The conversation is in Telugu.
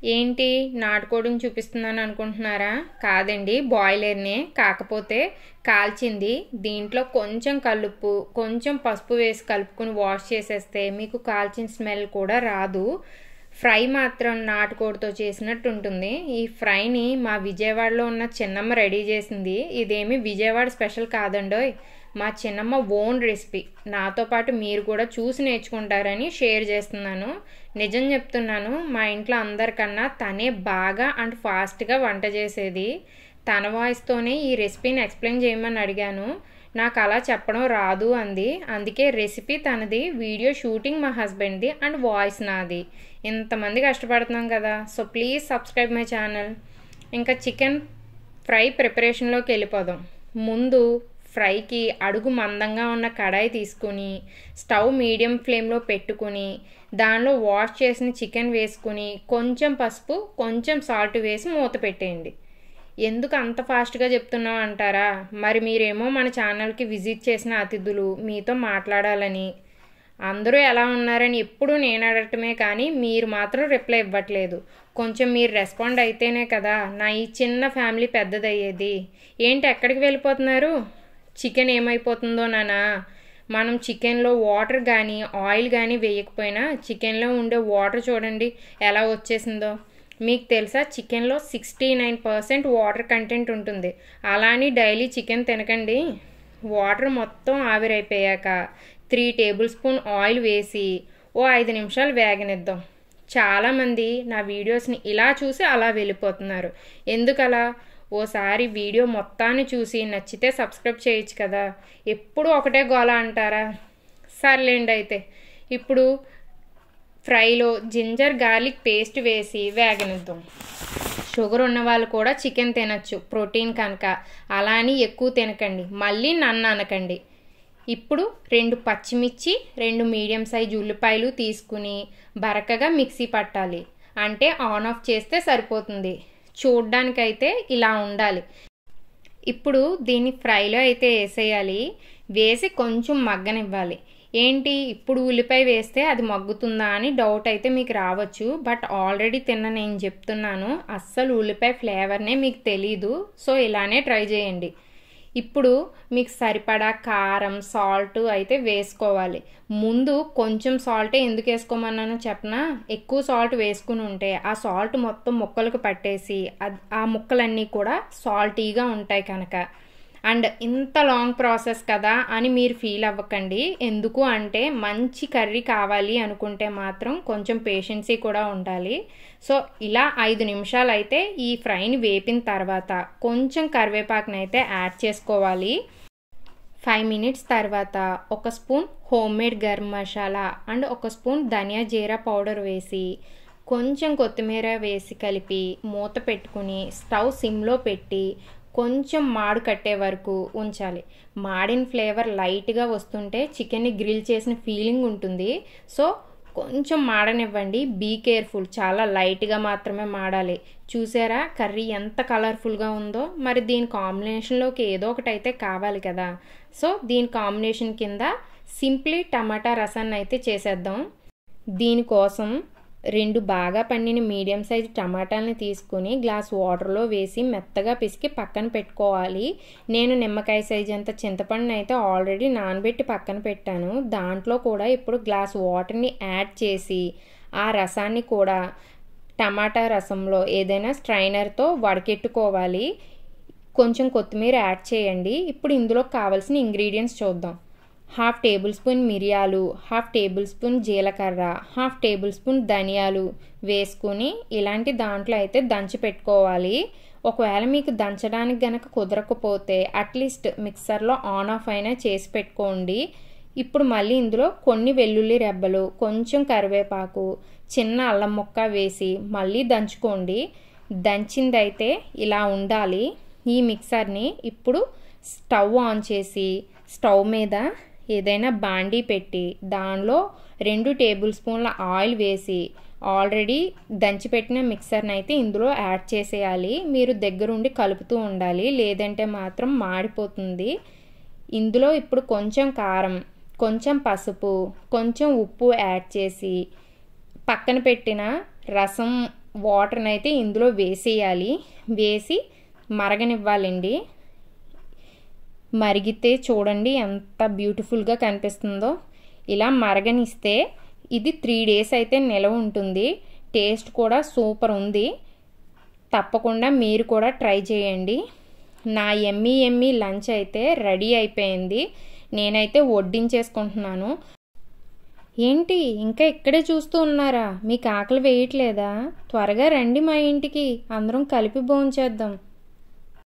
ఏంటి నాటుకోడిని చూపిస్తున్నాను అనుకుంటున్నారా కాదండి బాయిలర్నే కాకపోతే కాల్చింది దీంట్లో కొంచెం కలుపు కొంచెం పసుపు వేసి కలుపుకొని వాష్ చేసేస్తే మీకు కాల్చిన స్మెల్ కూడా రాదు ఫ్రై మాత్రం నాటుకోడితో చేసినట్టు ఉంటుంది ఈ ఫ్రైని మా విజయవాడలో ఉన్న చిన్నమ్మ రెడీ చేసింది ఇదేమి విజయవాడ స్పెషల్ కాదండోయ్ మా చిన్నమ్మ ఓన్ రెసిపీ నాతో పాటు మీరు కూడా చూసి నేర్చుకుంటారని షేర్ చేస్తున్నాను నిజం చెప్తున్నాను మా ఇంట్లో అందరికన్నా తనే బాగా అండ్ ఫాస్ట్గా వంట చేసేది తన వాయిస్తోనే ఈ రెసిపీని ఎక్స్ప్లెయిన్ చేయమని అడిగాను నాకు అలా చెప్పడం రాదు అంది అందుకే రెసిపీ తనది వీడియో షూటింగ్ మా హస్బెండ్ది అండ్ వాయిస్ నాది ఇంతమంది కష్టపడుతున్నాం కదా so please subscribe my channel ఇంకా చికెన్ ఫ్రై ప్రిపరేషన్లోకి వెళ్ళిపోదాం ముందు ఫ్రైకి అడుగు మందంగా ఉన్న కడాయి తీసుకుని స్టవ్ మీడియం ఫ్లేమ్లో పెట్టుకుని దానిలో వాష్ చేసిన చికెన్ వేసుకుని కొంచెం పసుపు కొంచెం సాల్ట్ వేసి మూత పెట్టేయండి ఎందుకు అంత ఫాస్ట్గా చెప్తున్నావు అంటారా మరి మీరేమో మన ఛానల్కి విజిట్ చేసిన అతిథులు మీతో మాట్లాడాలని అందరూ ఎలా ఉన్నారని ఎప్పుడు నేను అడగటమే కానీ మీరు మాత్రం రిప్లై ఇవ్వట్లేదు కొంచెం మీరు రెస్పాండ్ అయితేనే కదా నా ఈ చిన్న ఫ్యామిలీ పెద్దదయ్యేది ఏంటి ఎక్కడికి వెళ్ళిపోతున్నారు చికెన్ ఏమైపోతుందో నానా మనం చికెన్లో వాటర్ కానీ ఆయిల్ కానీ వేయకపోయినా చికెన్లో ఉండే వాటర్ చూడండి ఎలా వచ్చేసిందో మీకు తెలుసా చికెన్లో sixty nine percent water content ఉంటుంది అలా అని డైలీ చికెన్ తినకండి వాటర్ మొత్తం ఆవిరైపోయాక త్రీ టేబుల్ స్పూన్ ఆయిల్ వేసి ఓ ఐదు నిమిషాలు వేగనిద్దాం చాలామంది నా వీడియోస్ని ఇలా చూసి అలా వెళ్ళిపోతున్నారు ఎందుకలా ఓసారి వీడియో మొత్తాన్ని చూసి నచ్చితే సబ్స్క్రైబ్ చేయొచ్చు కదా ఎప్పుడు ఒకటే గోల అంటారా సర్లేండి అయితే ఇప్పుడు ఫ్రైలో జింజర్ గార్లిక్ పేస్ట్ వేసి వేగనిద్దాం షుగర్ ఉన్న వాళ్ళు కూడా చికెన్ తినచ్చు ప్రోటీన్ కనుక అలా అని ఎక్కువ తినకండి మళ్ళీ నన్ను అనకండి ఇప్పుడు రెండు పచ్చిమిర్చి రెండు మీడియం సైజు ఉల్లిపాయలు తీసుకుని బరకగా మిక్సీ పట్టాలి అంటే ఆన్ ఆఫ్ చేస్తే సరిపోతుంది చూడ్డానికైతే ఇలా ఉండాలి ఇప్పుడు దీన్ని ఫ్రైలో అయితే వేసేయాలి వేసి కొంచెం మగ్గనివ్వాలి ఏంటి ఇప్పుడు ఉల్లిపాయ వేస్తే అది మగ్గుతుందా అని డౌట్ అయితే మీకు రావచ్చు బట్ ఆల్రెడీ తిన్న నేను చెప్తున్నాను అస్సలు ఉల్లిపాయ ఫ్లేవర్నే మీకు తెలీదు సో ఇలానే ట్రై చేయండి ఇప్పుడు మీకు సరిపడా కారం సాల్ట్ అయితే వేసుకోవాలి ముందు కొంచెం సాల్టే ఎందుకు వేసుకోమన్నానో చెప్పనా ఎక్కువ సాల్ట్ వేసుకుని ఉంటే ఆ సాల్ట్ మొత్తం ముక్కలకు పట్టేసి ఆ ముక్కలన్నీ కూడా సాల్టీగా ఉంటాయి కనుక అండ్ ఇంత లాంగ్ ప్రాసెస్ కదా అని మీరు ఫీల్ అవ్వకండి ఎందుకు అంటే మంచి కర్రీ కావాలి అనుకుంటే మాత్రం కొంచెం పేషెన్సీ కూడా ఉండాలి సో ఇలా ఐదు నిమిషాలు అయితే ఈ ఫ్రైని వేపిన తర్వాత కొంచెం కరివేపాకుని అయితే యాడ్ చేసుకోవాలి ఫైవ్ మినిట్స్ తర్వాత ఒక spoon homemade garam masala and ఒక స్పూన్ ధనియా జీరా పౌడర్ వేసి కొంచెం కొత్తిమీర వేసి కలిపి మూత పెట్టుకుని స్టవ్ సిమ్లో పెట్టి కొంచెం మాడు కట్టే వరకు ఉంచాలి మాడిన ఫ్లేవర్ లైట్గా వస్తుంటే చికెన్ని గ్రిల్ చేసిన ఫీలింగ్ ఉంటుంది సో కొంచెం మాడనివ్వండి బీ కేర్ఫుల్ చాలా లైట్గా మాత్రమే మాడాలి చూసారా కర్రీ ఎంత కలర్ఫుల్గా ఉందో మరి దీని కాంబినేషన్లోకి ఏదో ఒకటి అయితే కావాలి కదా సో దీని కాంబినేషన్ కింద సింప్లీ టమాటా రసాన్ని అయితే చేసేద్దాం దీనికోసం రెండు బాగా పండిన మీడియం సైజ్ టమాటాలని తీసుకుని గ్లాస్ వాటర్లో వేసి మెత్తగా పిసికి పక్కన పెట్టుకోవాలి నేను నిమ్మకాయ సైజ్ అంత చింతపండుని అయితే ఆల్రెడీ నానబెట్టి పక్కన పెట్టాను దాంట్లో కూడా ఇప్పుడు గ్లాస్ వాటర్ని యాడ్ చేసి ఆ రసాన్ని కూడా టమాటా రసంలో ఏదైనా స్ట్రైనర్తో వడకెట్టుకోవాలి కొంచెం కొత్తిమీర యాడ్ చేయండి ఇప్పుడు ఇందులో కావాల్సిన ఇంగ్రీడియంట్స్ చూద్దాం హాఫ్ టేబుల్ స్పూన్ మిరియాలు హాఫ్ టేబుల్ స్పూన్ జీలకర్ర హాఫ్ టేబుల్ స్పూన్ ధనియాలు వేసుకుని ఇలాంటి దాంట్లో అయితే దంచి పెట్టుకోవాలి ఒకవేళ మీకు దంచడానికి గనక కుదరకపోతే అట్లీస్ట్ మిక్సర్లో ఆన్ ఆఫ్ అయినా చేసి పెట్టుకోండి ఇప్పుడు మళ్ళీ ఇందులో కొన్ని వెల్లుల్లి రెబ్బలు కొంచెం కరివేపాకు చిన్న అల్లం ముక్క వేసి మళ్ళీ దంచుకోండి దంచిందైతే ఇలా ఉండాలి ఈ మిక్సర్ని ఇప్పుడు స్టవ్ ఆన్ చేసి స్టవ్ మీద ఏదైనా బాండీ పెట్టి దానిలో రెండు టేబుల్ స్పూన్ల ఆయిల్ వేసి ఆల్రెడీ దంచిపెట్టిన మిక్సర్ని అయితే ఇందులో యాడ్ చేసేయాలి మీరు దగ్గరుండి కలుపుతూ ఉండాలి లేదంటే మాత్రం మాడిపోతుంది ఇందులో ఇప్పుడు కొంచెం కారం కొంచెం పసుపు కొంచెం ఉప్పు యాడ్ చేసి పక్కన పెట్టిన రసం వాటర్ని అయితే ఇందులో వేసేయాలి వేసి మరగనివ్వాలండి మరిగితే చూడండి ఎంత బ్యూటిఫుల్గా కనిపిస్తుందో ఇలా మరగనిస్తే ఇది త్రీ డేస్ అయితే నిలవ ఉంటుంది టేస్ట్ కూడా సూపర్ ఉంది తప్పకుండా మీరు కూడా ట్రై చేయండి నా ఎమ్మీ ఎమ్మీ లంచ్ అయితే రెడీ అయిపోయింది నేనైతే వడ్డించేసుకుంటున్నాను ఏంటి ఇంకా ఇక్కడే చూస్తూ ఉన్నారా మీకు ఆకలి వేయట్లేదా త్వరగా రండి మా ఇంటికి అందరం కలిపి భోంచేద్దాం